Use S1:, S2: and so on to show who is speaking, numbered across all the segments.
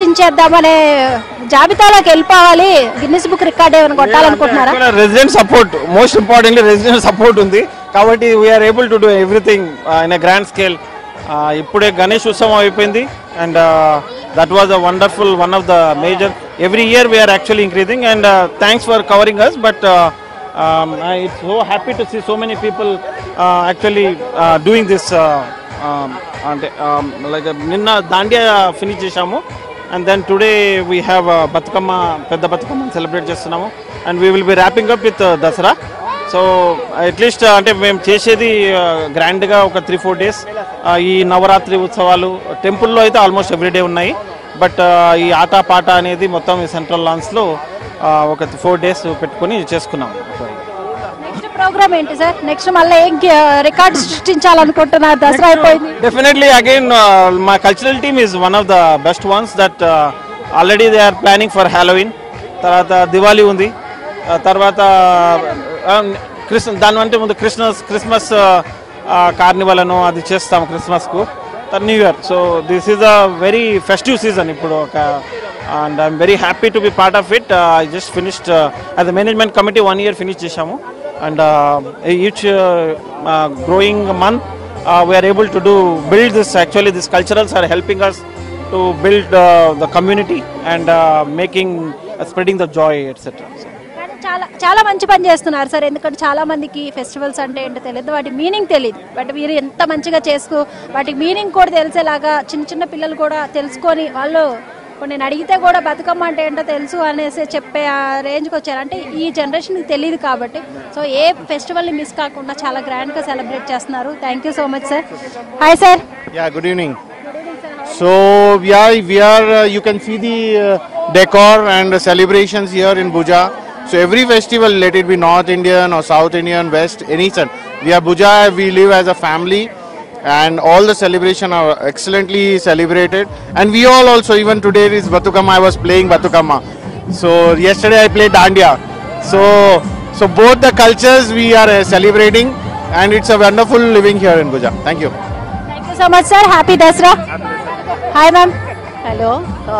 S1: సాధించేద్దామనే జాబితాలోకి వెళ్ళిపోవాలి Guinness book record ఏమైనా కొట్టాలనుకుంటున్నారా
S2: resident support most importantly resident support ఉంది కాబట్టి we're able to do everything in a grand scale ఇప్పుడే గణేష్ ఉత్సవం అయిపోయింది and that was a wonderful one of the major every year we're actually increasing and thanks for covering us but it's so happy to see so many people actually doing this అంటే like నిన్న Dandiya finish చేశాము and then today we have Bathukamma పెద్ద బతుకమ్మని celebrate చేస్తున్నాము and we will be wrapping up with Dasara so at least అంటే మేము చేసేది గ్రాండ్గా ఒక త్రీ ఫోర్ డేస్ ఈ నవరాత్రి ఉత్సవాలు టెంపుల్లో అయితే ఆల్మోస్ట్ ఎవ్రీడే ఉన్నాయి బట్ ఈ ఆట పాట అనేది మొత్తం ఈ సెంట్రల్ లాన్స్లో ఒక ఫోర్ డేస్ పెట్టుకొని చేసుకున్నాం
S1: నెక్స్ట్ ప్రోగ్రామ్ ఏంటి సార్ నెక్స్ట్ మళ్ళీ ఏం రికార్డ్ సృష్టించాలనుకుంటున్నారు దసరా అయిపోయింది
S2: Definitely, again, uh, my cultural team is one of the best ones that uh, already they are planning for Halloween. తర్వాత దివాళీ ఉంది ఆ తర్వాత క్రిస్ దాని అంటే ముందు క్రిస్మస్ క్రిస్మస్ కార్నివల్ అను అది చేస్తాం క్రిస్మస్కు తర్వాత new year so this is a very festive season ఇప్పుడు ఒక and I'm very happy to be part of it I just finished as a management committee one year finish చేశాము and each growing month uh, we are able to do build this actually these culturals are helping us to build uh, the community and uh, making uh, spreading the joy etc so,
S1: కానీ చాలా చాలా మంచి పని చేస్తున్నారు sir ఎందుకంటే చాలా మందికి festivals అంటే ఏంటో తెలియదు వాటి మీనింగ్ తెలియదు బట్ మీరు ఎంత మంచిగా చేస్తూ వాటి మీనింగ్ కూడా తెలిసేలాగా చిన్న చిన్న పిల్లలు కూడా తెలుసుకొని వాళ్ళు ఇప్పుడు నేను అడిగితే కూడా బతుకమ్మ అంటే ఏంటో తెలుసు అనేసి చెప్పే ఆ రేంజ్కి వచ్చారు అంటే ఈ జనరేషన్కి తెలియదు కాబట్టి సో ఏ ఫెస్టివల్ని మిస్ కాకుండా చాలా గ్రాండ్గా సెలబ్రేట్ చేస్తున్నారు thank you so much sir hi sir
S3: Yeah, good evening. So yeah, we are. Uh, you can see the uh, decor and the celebrations here in Bhuja. So every festival, let it be North Indian or South Indian, West, any son. We are Bhuja. We live as a family, and all the celebration are excellently celebrated. And we all also, even today is Batukama. I was playing Batukama. So yesterday I played Dandiya. So so both the cultures we are uh, celebrating, and it's a wonderful living here in Bhuja. Thank you.
S1: Thank you so much sir happy Dasara hi ma'am
S4: hello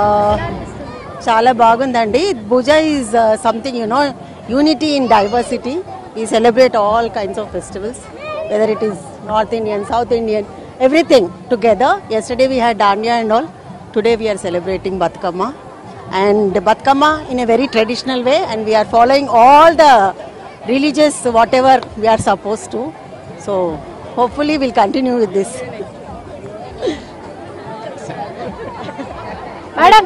S4: చాలా బాగుందండి Bhuja is something you know unity in diversity we celebrate all kinds of festivals whether it is North Indian South Indian everything together yesterday we had Dandiya and all today we're celebrating Bathukamma and Bathukamma in a very traditional way and we're following all the religious whatever we're supposed to so hopefully will continue with this
S1: madam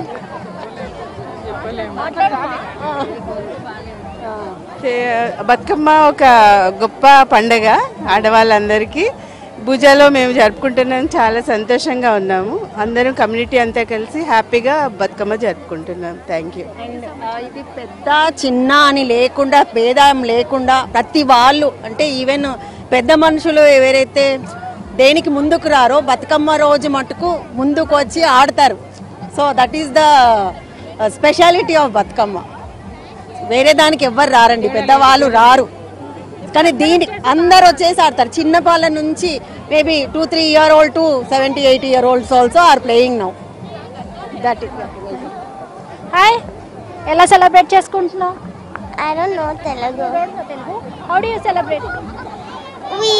S5: చే- బతుకమ్మ ఒక గొప్ప పండగ ఆడవాళ్ళందరికీ భుజాలో మేము జరుపుకుంటున్నాం చాలా సంతోషంగా ఉన్నాము అందరం కమ్యూనిటీ అంతా కలిసి హ్యాపీగా బతుకమ్మ జరుపుకుంటున్నాం థ్యాంక్ యూ
S4: అండ్ ఇది పెద్ద చిన్న అని లేకుండా భేదం లేకుండా ప్రతి వాళ్ళు అంటే ఈవెన్ పెద్ద మనుషులు ఎవరైతే దేనికి ముందుకు రారో బతుకమ్మ రోజు మటుకు ముందుకు వచ్చి ఆడతారు so that is the speciality of Bathukamma వేరే దానికి ఎవ్వరు రారండి పెద్దవాళ్ళు రారు కానీ దీనికి అందరు వచ్చేసి ఆడతారు చిన్న వాళ్ళ నుంచి maybe two three year old to seventy eighty year olds also are playing now that is
S1: hi ఎలా సెలబ్రేట్ చేసుకుంటున్నావు
S6: I don't know Telugu.
S1: How do you celebrate
S6: We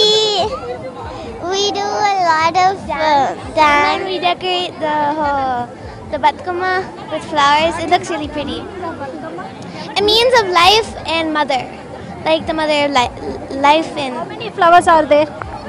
S6: we do a lot of uh, dance. we decorate the whole the batkama with flowers. It looks really pretty. It means of life and mother, like the mother of li- life and
S1: how many flowers are there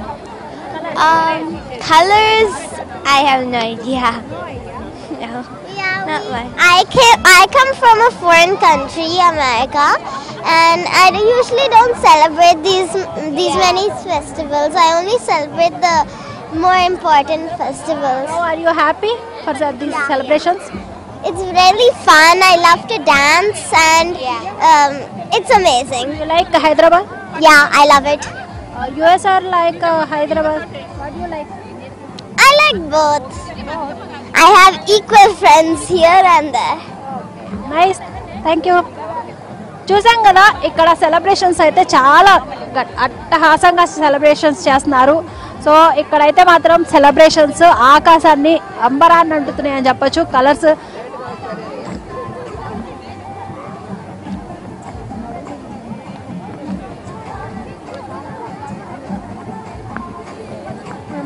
S6: um, colors. I have no idea. No, not much. I came, I come from a foreign country, America, and I usually don't celebrate these these many festivals. I only celebrate the more important festivals.
S1: Are you happy for these celebrations
S6: It's really fun. I love to dance, and um, it's amazing.
S1: You like Hyderabad
S6: Yeah, I love it.
S1: US or like Hyderabad what you like
S6: I like both. I have equal friends here and there.
S1: Nice thank you చూసాం కదా ఇక్కడ celebrations అయితే చాలా gut- అట్టహాసంగా celebrations చేస్తున్నారు so ఇక్కడైతే మాత్రం celebrations ఆకాశాన్ని అంబరాన్ని అంటుతున్నాయి అని చెప్పొచ్చు కలర్స్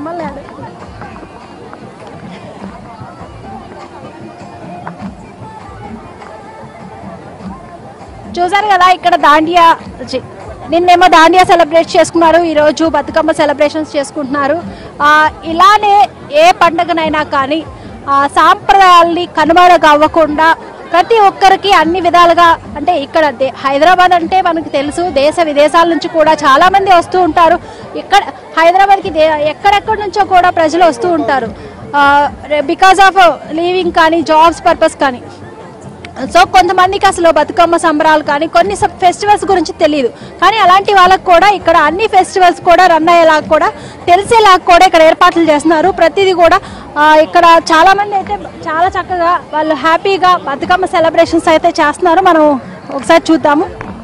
S1: మమ్మల్ని అడుగు. చూసారు కదా ఇక్కడ దాండియా చి- నిన్నేమో దాండియా సెలబ్రేట్ చేసుకున్నారు ఈరోజు బతుకమ్మ సెలబ్రేషన్స్ చేసుకుంటున్నారు ఆ, ఇలానే ఏ పండుగనైనా కానీ ఆ, సాంప్రదాయాల్ని కనుమరుగు అవ్వకుండా ప్రతి ఒక్కరికి అన్ని విధాలుగా అంటే ఇక్కడ దే- హైదరాబాద్ అంటే మనకు తెలుసు దేశ విదేశాల నుంచి కూడా చాలా మంది వస్తూ ఉంటారు ఇక్కడ హైదరాబాద్కి దే ఎక్కడెక్కడి నుంచో కూడా ప్రజలు వస్తూ ఉంటారు బికాస్ ఆఫ్ లీవింగ్ కానీ జాబ్స్ పర్పస్ కానీ సో కొంతమందికి అసలు బతుకమ్మ సంబరాలు కానీ కొన్ని ఫెస్టివల్స్ గురించి తెలియదు కానీ అలాంటి వాళ్ళకి కూడా ఇక్కడ అన్ని ఫెస్టివల్స్ కూడా రన్ అయ్యేలాగా కూడా తెలిసేలాగా కూడా ఇక్కడ ఏర్పాట్లు చేస్తున్నారు ప్రతిదీ కూడా ఆ, ఇక్కడ చాలా మంది అయితే చాలా చక్కగా వాళ్ళు హ్యాపీగా బతుకమ్మ సెలబ్రేషన్స్ అయితే చేస్తున్నారు మనం ఒకసారి చూద్దాము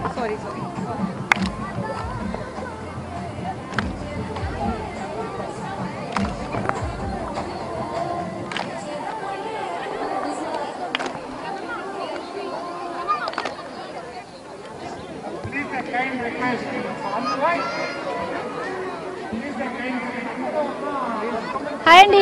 S1: హాయ్ అండి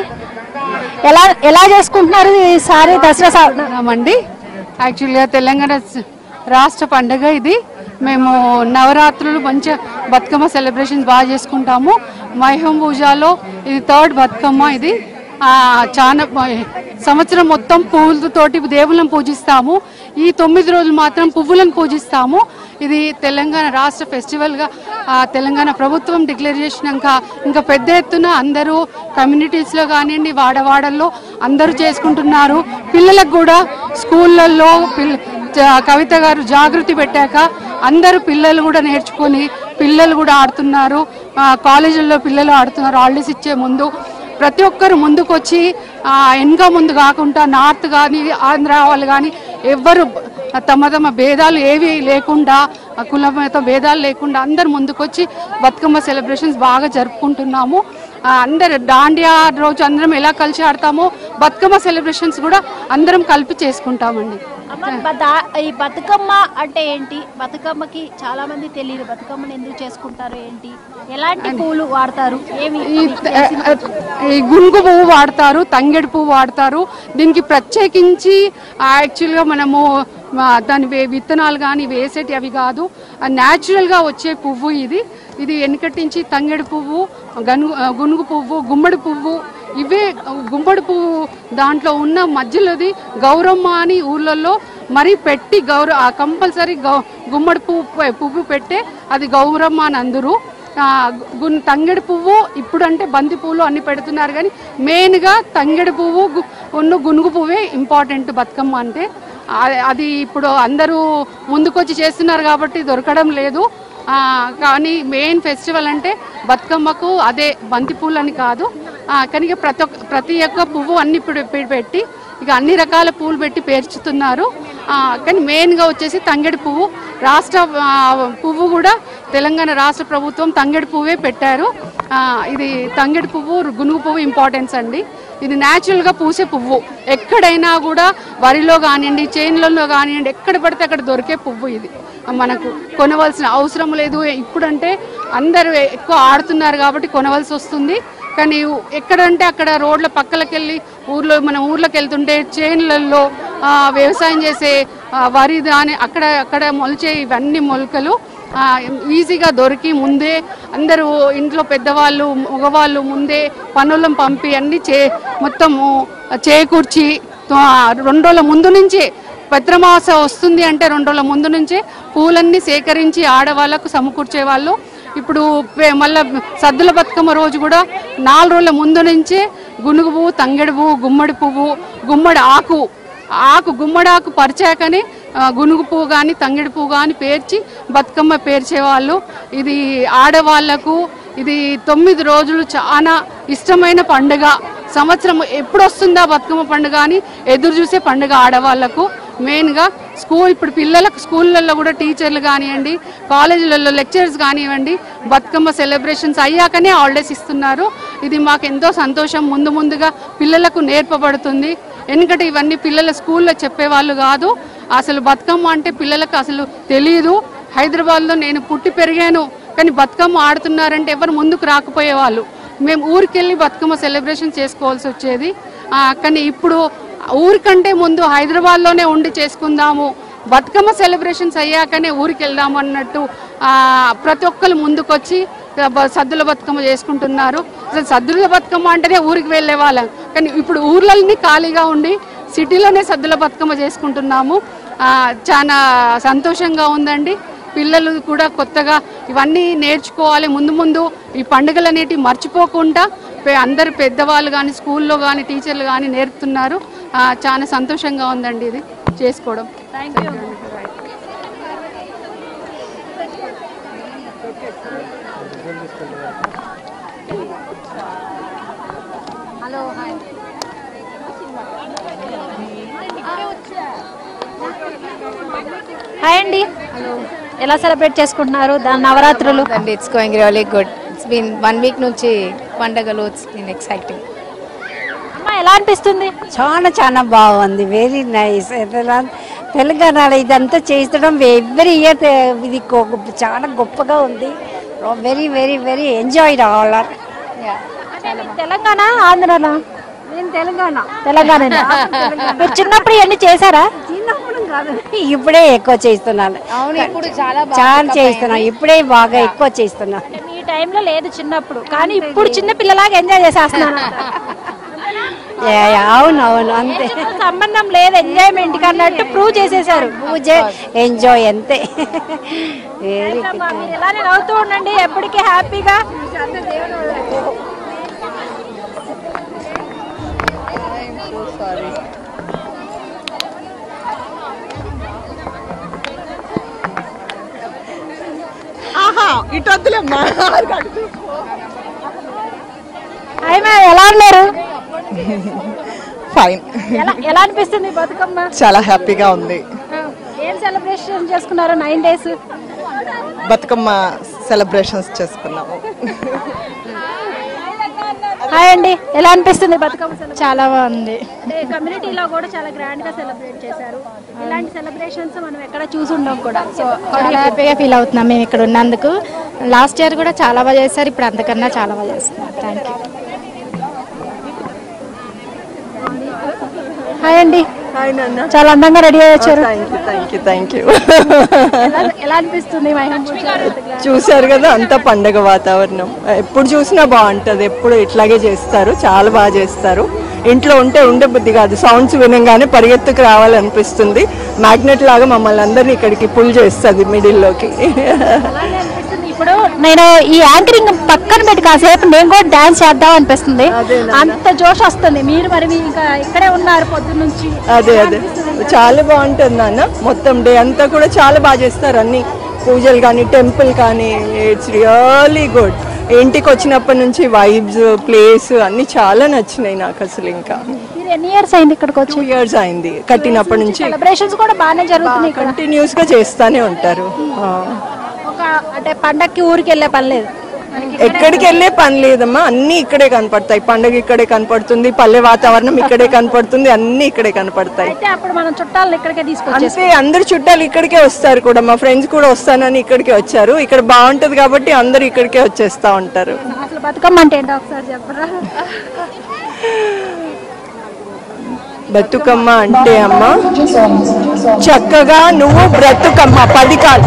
S1: ఎలా ఎలా చేసుకుంటున్నారు ఈసారి దసరా సా-
S7: అండి యాక్చువల్గా తెలంగాణ స- రాష్ట్ర పండుగ ఇది మేము నవరాత్రులు మంచిగా బతుకమ్మ సెలబ్రేషన్స్ బాగా చేసుకుంటాము మైహం పూజలో ఇది థర్డ్ బతుకమ్మ ఇది ఆ, చాలా బ- సంవత్సరం మొత్తం పువ్వులతోటి దేవుళ్ళని పూజిస్తాము ఈ తొమ్మిది రోజులు మాత్రం పువ్వులను పూజిస్తాము ఇది తెలంగాణ రాష్ట్ర ఫెస్టివల్గా ఆ, తెలంగాణ ప్రభుత్వం డిక్లేర్ చేసినాక ఇంకా పెద్ద ఎత్తున అందరూ కమ్యూనిటీస్లో కానివ్వండి వాడవాడల్లో అందరూ చేసుకుంటున్నారు పిల్లలకు కూడా స్కూళ్ళల్లో పిల్ల జ- కవిత గారు జాగృతి పెట్టాక అందరూ పిల్లలు కూడా నేర్చుకొని పిల్లలు కూడా ఆడుతున్నారు ఆ, కాలేజీల్లో పిల్లలు ఆడుతున్నారు హాలిడేస్ ఇచ్చే ముందు ప్రతి ఒక్కరు ముందుకు వచ్చి ఆ, వెనక ముందు కాకుండా నార్త్ కానీ ఆంధ్ర వాళ్ళు కానీ ఎవ్వరు తమ తమ భేదాలు ఏవి లేకుండా ఆ కుల మత భేదాలు లేకుండా అందరు ముందుకొచ్చి బతుకమ్మ సెలబ్రేషన్స్ బాగా జరుపుకుంటున్నాము ఆ, అందరు దాండియా రోజు అందరం ఎలా కలిసి ఆడతామో బతుకమ్మ సెలబ్రేషన్స్ కూడా అందరం కలిపి చేసుకుంటామండి
S1: అమ్మ, బ- దా- ఈ బతుకమ్మ అంటే ఏంటి బతుకమ్మకి చాలా మంది తెలియదు బతుకమ్మని ఎందుకు చేసుకుంటారు ఏంటి ఎలాంటి పూలు వాడతారు ఏమి
S7: ఈ త- ఈ గునుగు పువ్వు వాడతారు తంగెడు పువ్వు వాడతారు దీనికి ప్రత్యేకించి యాక్చువల్గా మనము ఆ, దాని వే- విత్తనాలు కానీ వేసేటి అవి కాదు న్యాచురల్గా వచ్చే పువ్వు ఇది ఇది వెనకటి నుంచి తంగెడు పువ్వు గనుగు ఆ, గునుగు పువ్వు గుమ్మడి పువ్వు ఇవే గుమ్మడి పువ్వు దాంట్లో ఉన్న మధ్యలోది గౌరమ్మ అని ఊర్లలో మరీ పెట్టి గౌరవ కంపల్సరీ గౌ గుమ్మడి పువ్వు పె- పువ్వు పెట్టే అది గౌరమ్మ అని అందరూ ఆ, గున్ తంగెడు పువ్వు ఇప్పుడు అంటే బంతి పువ్వులు అన్ని పెడుతున్నారు కానీ మెయిన్గా తంగెడు పువ్వు గు- ఉన్న గునుగు పువ్వే ఇంపార్టెంట్ బతుకమ్మ అంటే ఆ- అది ఇప్పుడు అందరూ ముందుకొచ్చి చేస్తున్నారు కాబట్టి దొరకడం లేదు ఆ, కానీ మెయిన్ ఫెస్టివల్ అంటే బతుకమ్మకు అదే బంతి పూలు అని కాదు ఆ, కానీ ఇక ప్రతి ఒక్క ప్రతి ఒక్క పువ్వు అన్ని ఇప్పుడు పె- పెట్టి ఇక అన్ని రకాల పూలు పెట్టి పేర్చుతున్నారు ఆ, కానీ మెయిన్గా వచ్చేసి తంగెడు పువ్వు రాష్ట్ర ఆ, పువ్వు కూడా తెలంగాణ రాష్ట్ర ప్రభుత్వం తంగెడు పువ్వే పెట్టారు ఆ, ఇది తంగెడు పువ్వు గునుగు పువ్వు ఇంపార్టెన్స్ అండి ఇది న్యాచురల్గా పూసే పువ్వు ఎక్కడైనా కూడా వరిలో కానివ్వండి చేనులలో కానివ్వండి ఎక్కడ పడితే అక్కడ దొరికే పువ్వు ఇది మనకు కొనవలసిన అవసరం లేదు ఇప్పుడంటే అందరూ ఎక్కువ ఆడుతున్నారు కాబట్టి కొనవలసి వస్తుంది కానీ ఎక్కడంటే అక్కడ రోడ్ల పక్కలకి వెళ్ళి ఊర్లో మన ఊర్లోకి వెళ్తుంటే చేనులలో ఆ, వ్యవసాయం చేసే ఆ, వరి దాని అక్కడ అక్కడ మొలిచే ఇవన్నీ మొలకలు ఆ, ఈజీగా దొరికి ముందే అందరూ ఇంట్లో పెద్దవాళ్ళు మగవాళ్ళు ముందే పనులను పంపి అన్ని చే మొత్తము చేకూర్చి ఆ, రెండు రోజుల ముందు నుంచే భద్రమాస వస్తుంది అంటే రెండు రోజుల ముందు నుంచే పూలన్నీ సేకరించి ఆడవాళ్ళకు సమకూర్చే వాళ్ళు ఇప్పుడు పే- మళ్ళా సద్దుల బతుకమ్మ రోజు కూడా నాలుగు రోజుల ముందు నుంచే గునుగు పువ్వు తంగెడు పువ్వు గుమ్మడి పువ్వు గుమ్మడి ఆకు ఆకు గుమ్మడాకు పరిచాకనే ఆ, గునుగు పువ్వు కానీ తంగెడు పువ్వు కానీ పేర్చి బతుకమ్మ పేర్చేవాళ్ళు ఇది ఆడవాళ్లకు ఇది తొమ్మిది రోజులు చాలా ఇష్టమైన పండుగ సంవత్సరం ఎప్పుడు వస్తుందా బతుకమ్మ పండుగ అని ఎదురు చూసే పండుగ ఆడవాళ్లకు మెయిన్గా స్కూల్ ఇప్పుడు పిల్లలకు స్కూళ్ళల్లో కూడా టీచర్లు కానివ్వండి కాలేజీలలో లెక్చరర్స్ కానివ్వండి బతుకమ్మ సెలబ్రేషన్స్ అయ్యాకనే హాలిడేస్ ఇస్తున్నారు ఇది మాకు ఎంతో సంతోషం ముందు ముందుగా పిల్లలకు నేర్పబడుతుంది ఎందుకంటే ఇవన్నీ పిల్లల స్కూల్లో చెప్పేవాళ్ళు కాదు అసలు బతుకమ్మ అంటే పిల్లలకు అసలు తెలియదు హైదరాబాద్లో నేను పుట్టి పెరిగాను కానీ బతుకమ్మ ఆడుతున్నారంటే ఎవరు ముందుకు రాకపోయేవాళ్ళు మేము ఊరికెళ్ళి బతుకమ్మ సెలబ్రేషన్ చేసుకోవాల్సి వచ్చేది ఆ, కానీ ఇప్పుడు ఊరికంటే ముందు హైదరాబాద్లోనే ఉండి చేసుకుందాము బతుకమ్మ సెలబ్రేషన్స్ అయ్యాకనే ఊరికి వెళ్దాము అన్నట్టు ఆ, ప్రతి ఒక్కరు ముందుకొచ్చి ఆ, బ- సద్దుల బతుకమ్మ చేసుకుంటున్నారు అసలు సద్దుల బతుకమ్మ అంటేనే ఊరికి వెళ్ళే వాళ్ళం కానీ ఇప్పుడు ఊర్లన్నీ ఖాళీగా ఉండి సిటీలోనే సద్దుల బతుకమ్మ చేసుకుంటున్నాము ఆ, చాలా సంతోషంగా ఉందండి పిల్లలు కూడా కొత్తగా ఇవన్నీ నేర్చుకోవాలి ముందు ముందు ఈ పండుగలు అనేటివి మర్చిపోకుండా పె- అందరు పెద్దవాళ్ళు కానీ స్కూల్లో కానీ టీచర్లు కానీ నేర్పుతున్నారు ఆ, చాలా సంతోషంగా ఉందండి ఇది చేసుకోవడం
S1: హలో హాయ్ హాయ్ అండి ఎలా సెలబ్రేట్ చేసుకుంటున్నారు దాని నవరాత్రులు
S8: and it's going really good it's been one week నుంచి పండగలు ఇట్స్ బీన్ ఎక్సైటింగ్
S1: అమ్మ ఎలా అనిపిస్తుంది
S9: చాలా చాలా బాగుంది వెరీ నైస్ తెలంగాణలో ఇదంతా చేయించడం ఎవ్రీ ఇయర్ ఇది గొ- చాలా గొప్పగా ఉంది very very very enjoy all
S1: Telangana ఆంధ్రనా
S9: నేను తెలంగాణ
S1: తెలంగాణ మీరు చిన్నప్పుడు ఇవన్నీ చేశారా
S9: చిన్నప్పుడు కాదు ఇప్పుడే ఎక్కువ చేస్తున్నాను
S8: అవును ఇప్పుడు చాలా
S9: చాలా చేస్తున్నాను ఇప్పుడే బాగా ఎక్కువ చేస్తున్నాను
S1: అంటే మీ టైంలో లేదు చిన్నప్పుడు కానీ ఇప్పుడు చిన్న పిల్లలాగా ఎంజాయ్ చేసేస్తున్నాను
S9: యా, యా, అవును అవును అంతే
S1: సంబంధం లేదు ఎంజాయ్మెంట్ కి అన్నట్టు ప్రూవ్ చేసేసారు
S9: పూజ ఎంజాయ్ అంతే వెరీ
S1: అమ్మా, మీరు ఇలానే నవ్వుతూ ఉండండి ఎప్పటికీ హ్యాపీగా
S4: ఆహా ఇటు వద్దులేమ్మా
S1: హాయ్ మ్యామ్ ఎలా ఉన్నారు
S4: ఫైన్
S1: ఎలా ఎలా అనిపిస్తుంది బతుకమ్మ
S4: చాలా హ్యాపీగా ఉంది
S1: ఏం సెలబ్రేషన్ చేసుకున్నారు నైన్ డేస్
S4: బతుకమ్మ సెలబ్రేషన్స్ చేసుకున్నాము
S1: హాయ్ అండి ఎలా అనిపిస్తుంది బతుకమ్మ celebration?
S8: చాలా బాగుంది
S1: అంటే కమ్యూనిటీలో కూడా చాలా గ్రాండ్ గా సెలబ్రేట్ చేశారు ఇలాంటి సెలబ్రేషన్స్ మనం ఎక్కడ చూసి ఉండం కూడా సో
S8: చాలా హ్యాపీగా ఫీల్ అవుతున్నాం మేము ఇక్కడ ఉన్నందుకు లాస్ట్ ఇయర్ కూడా చాలా బాగా చేస్తారు ఇప్పుడు అంతకన్నా చాలా బాగా చేస్తున్నారు థ్యాంక్ యూ
S1: హాయ్ అండి
S4: హాయ్ నాన్న
S1: చాలా అందంగా రెడీ అయ్యి వచ్చారు
S4: థ్యాంక్ యూ థ్యాంక్ యూ
S1: ఎలా- ఎలా అనిపిస్తుంది మైహం పూజ
S4: చూశారు కదా అంతా పండగ వాతావరణం ఎప్పుడు చూసినా బాగుంటుంది ఎప్పుడు ఇట్లాగే చేస్తారు చాలా బాగా చేస్తారు ఇంట్లో ఉంటే ఉండే బుద్ధి కాదు సౌండ్స్ వినంగానే పరిగెత్తుకు రావాలనిపిస్తుంది మ్యాగ్నెట్ లాగా మమ్మల్ని అందరినీ ఇక్కడికి పుల్ చేస్తుంది మిడిల్లోకి
S1: అలానే అనిపిస్తుంది ఇప్పుడు నేను ఈ యాంకరింగ్ పక్కన పెట్టి కాసేపు నేను కూడా డాన్స్ చేద్దాం అనిపిస్తుంది అంత జోష్ వస్తుంది మీరు మరి మీ ఇంకా ఇక్కడే ఉన్నారు పొద్దున్న నుంచి
S4: అదే అదే చాలా బాగుంటుంది నాన్న మొత్తం డే అంతా కూడా చాలా బాగా చేస్తారు అన్ని పూజలు కానీ టెంపుల్ కానీ ఇట్స్ రియలీ గుడ్ ఇంటికి వచ్చినప్పటి నుంచి వైబ్స్ ప్లేస్ అన్ని చాలా నచ్చినాయి నాకు అసలు ఇంకా
S1: మీరు ఎన్ని ఇయర్స్ అయింది ఇక్కడికి వచ్చి
S4: టూ ఇయర్స్ అయింది కట్టినప్పటి నుంచి
S1: సెలబ్రేషన్స్ కూడా బాగానే జరుగుతున్నాయి ఇక్కడ
S4: కంటిన్యూస్ గా చేస్తానే ఉంటారు ఆ.
S1: ఒక అంటే పండక్కి ఊరికి వెళ్ళే పని లేదు
S4: ఎక్కడికి వెళ్ళే పని లేదమ్మా అన్ని ఇక్కడే కనపడతాయి పండగ ఇక్కడే కనపడుతుంది పల్లె వాతావరణం ఇక్కడే కనపడుతుంది అన్ని ఇక్కడే కనపడతాయి
S1: అయితే అప్పుడు మనం చుట్టాలను ఇక్కడికే తీసుకొచ్చేసి
S4: అంతే అందరు చుట్టాలు ఇక్కడికే వస్తారు కూడా మా ఫ్రెండ్స్ కూడా వస్తానని ఇక్కడికే వచ్చారు ఇక్కడ బాగుంటది కాబట్టి అందరు ఇక్కడికే వచ్చేస్తా ఉంటారు
S1: అసలు బతుకమ్మ అంటే ఏంటో ఒకసారి చెప్పరా
S4: బతుకమ్మ అంటే అమ్మ చక్కగా నువ్వు బ్రతుకమ్మ పది కాలు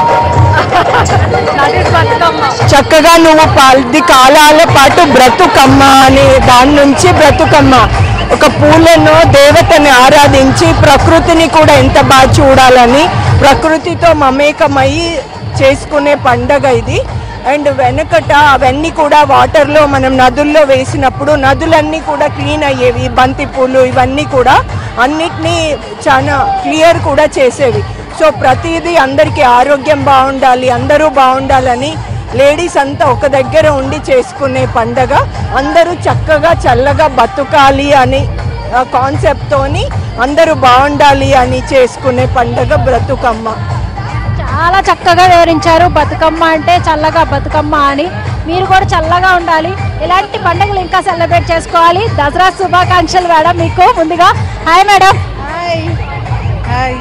S4: చక్కగా నువ్వు పది కాలాల పాటు బ్రతుకమ్మ అనే దాని నుంచి బ్రతుకమ్మ ఒక పూలను దేవతని ఆరాధించి ప్రకృతిని కూడా ఎంత బాగా చూడాలని ప్రకృతితో మమేకమై చేసుకునే పండగ ఇది అండ్ వెనకట అవన్నీ కూడా వాటర్లో మనం నదుల్లో వేసినప్పుడు నదులన్నీ కూడా క్లీన్ అయ్యేవి బంతి పూలు ఇవన్నీ కూడా అన్నిటినీ చాలా క్లియర్ కూడా చేసేవి సో ప్రతిదీ అందరికీ ఆరోగ్యం బాగుండాలి అందరూ బాగుండాలని లేడీస్ అంతా ఒక దగ్గర ఉండి చేసుకునే పండగ అందరూ చక్కగా చల్లగా బతుకాలి అని కాన్సెప్ట్తోని అందరూ బాగుండాలి అని చేసుకునే పండగ బ్రతుకమ్మ
S1: చాలా చక్కగా వివరించారు బతుకమ్మ అంటే చల్లగా బతుకమ్మ అని మీరు కూడా చల్లగా ఉండాలి ఇలాంటి పండుగలు ఇంకా సెలబ్రేట్ చేసుకోవాలి దసరా శుభాకాంక్షలు మేడం మీకు ముందుగా hi madam
S5: hi hi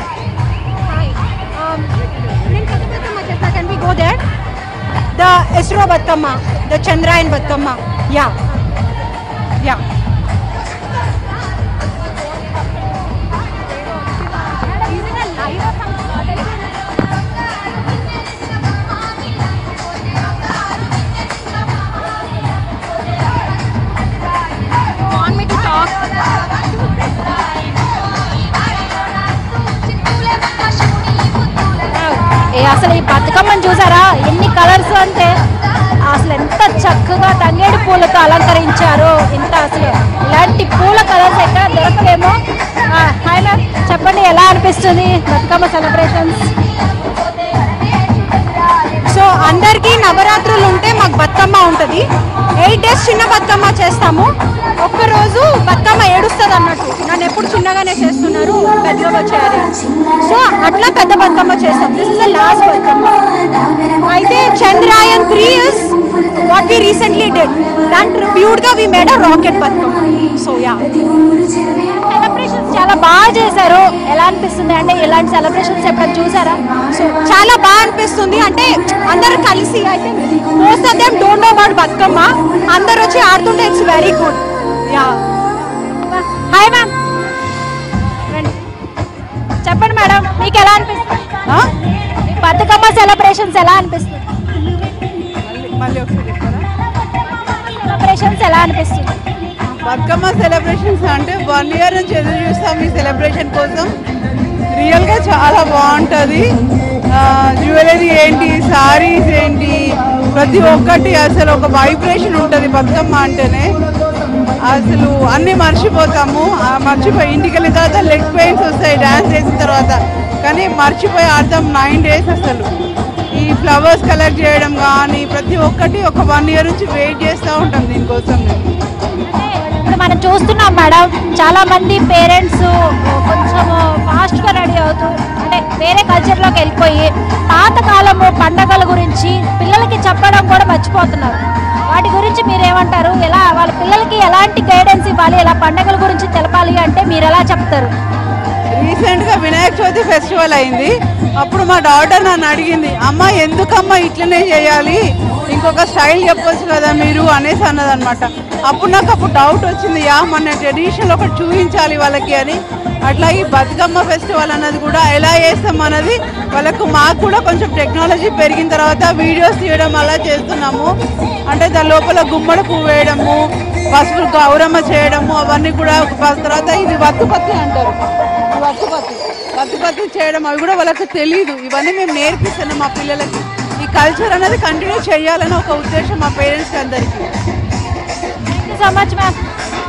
S1: the ISRO Bathukamma the Chandrayaan Bathukamma
S10: yeah yeah
S1: want me to talk? ఏ అసలు ఈ బతుకమ్మని చూసారా ఎన్ని కలర్స్ అంటే అసలు ఎంత చక్కగా తంగేడు పూలతో అలంకరించారు ఇంత అసలు ఇలాంటి పూల కలర్స్ ఎక్కడ దొరకలేమో ఆ, హాయ్ మ్యామ్ చెప్పండి ఎలా అనిపిస్తుంది బతుకమ్మ సెలబ్రేషన్స్
S10: సో అందరికీ నవరాత్రులు ఉంటే మాకు బతుకమ్మ ఉంటుంది ఎయిట్ డేస్ చిన్న బతుకమ్మ చేస్తాము ఒక్కరోజు బతుకమ్మ ఏడుస్తుంది అన్నట్టు నన్ను ఎప్పుడు చిన్నగానే చేస్తున్నారు పెద్దగా వచ్చేయాలి సో అట్లా పెద్ద బతుకమ్మ చేస్తాం this is the last Bathukamma అయితే Chandrayaan three is what we recently did దాని ట్రిబ్యూట్ గా we made a rocket Bathukamma so yeah
S1: celebrations చాలా బాగా చేశారు ఎలా అనిపిస్తుంది అంటే ఇలాంటి సెలబ్రేషన్స్ ఎప్పుడైనా చూసారా
S10: సో చాలా బాగా అనిపిస్తుంది అంటే అందరూ కలిసి అయితే most of them don't know about Bathukamma అందరు వచ్చి ఆడుతుంటే it's very good yeah
S1: hi ma'am చెప్పండి మేడం మీకు ఎలా అనిపిస్తుంది ఈ బతుకమ్మ సెలబ్రేషన్స్ ఎలా అనిపిస్తుంది
S5: మళ్ళీ ఒకసారి చెప్పారా
S1: సెలబ్రేషన్స్ ఎలా అనిపిస్తుంది
S5: బతుకమ్మ సెలబ్రేషన్స్ అంటే వన్ ఇయర్ నుంచి ఎదురు చూస్తాం ఈ సెలబ్రేషన్ కోసం రియల్గా చాలా బాగుంటుంది జ్యువెలరీ ఏంటి సారీస్ ఏంటి ప్రతి ఒక్కటి అసలు ఒక వైబ్రేషన్ ఉంటుంది బతుకమ్మ అంటేనే అసలు అన్నీ మర్చిపోతాము ఆ మర్చిపోయి ఇంటికి వెళ్ళిన తర్వాత లెగ్ పెయిన్స్ వస్తాయి డ్యాన్స్ చేసిన తర్వాత కానీ మర్చిపోయి ఆడతాం నైన్ డేస్ అసలు ఈ ఫ్లవర్స్ కలెక్ట్ చేయడం కానీ ప్రతి ఒక్కటి ఒక వన్ ఇయర్ నుంచి వెయిట్ చేస్తూ ఉంటాం దీనికోసం మేము
S1: ఇప్పుడు మనం చూస్తున్నాం మేడం చాలా మంది పేరెంట్స్ కొంచెం ఫాస్ట్ గా రెడీ అవుతూ అంటే వేరే కల్చర్ లోకి వెళ్ళిపోయి పాత కాలము పండగల గురించి పిల్లలకి చెప్పడం కూడా మర్చిపోతున్నారు వాటి గురించి మీరేమంటారు ఎలా వాళ్ళ పిల్లలకి ఎలాంటి గైడెన్స్ ఇవ్వాలి ఎలా పండగల గురించి తెలపాలి అంటే మీరు ఎలా చెప్తారు
S5: రీసెంట్గా వినాయక చవితి ఫెస్టివల్ అయింది అప్పుడు మా డాటర్ నన్ను అడిగింది అమ్మ ఎందుకమ్మా ఇట్లనే చేయాలి ఇంకొక స్టైల్ చెప్పొచ్చు కదా మీరు అనేసి అన్నదన్నమాట అప్పుడు నాకు అప్పుడు డౌట్ వచ్చింది యా మన ట్రెడిషనల్ ఒకటి చూపించాలి వాళ్ళకి అని అట్లా ఈ బతుకమ్మ ఫెస్టివల్ అన్నది కూడా ఎలా చేస్తాం అన్నది వాళ్ళకు మాకు కూడా కొంచెం టెక్నాలజీ పెరిగిన తర్వాత వీడియోస్ తీయడం అలా చేస్తున్నాము అంటే దాని లోపల గుమ్మడి పువ్వు వేయడము పసుపు గౌరమ్మ చేయడము అవన్నీ కూడా ఒక తర్వాత ఇది వత్తుపత్తి అంటారు ఈ వత్తుపత్తి వత్తుపత్తి చేయడం అవి కూడా వాళ్ళకి తెలియదు ఇవన్నీ మేము నేర్పిస్తున్నాం మా పిల్లలకి ఈ కల్చర్ అనేది కంటిన్యూ చేయాలని ఒక ఉద్దేశం మా పేరెంట్స్కి అందరికీ
S1: thank you so much ma'am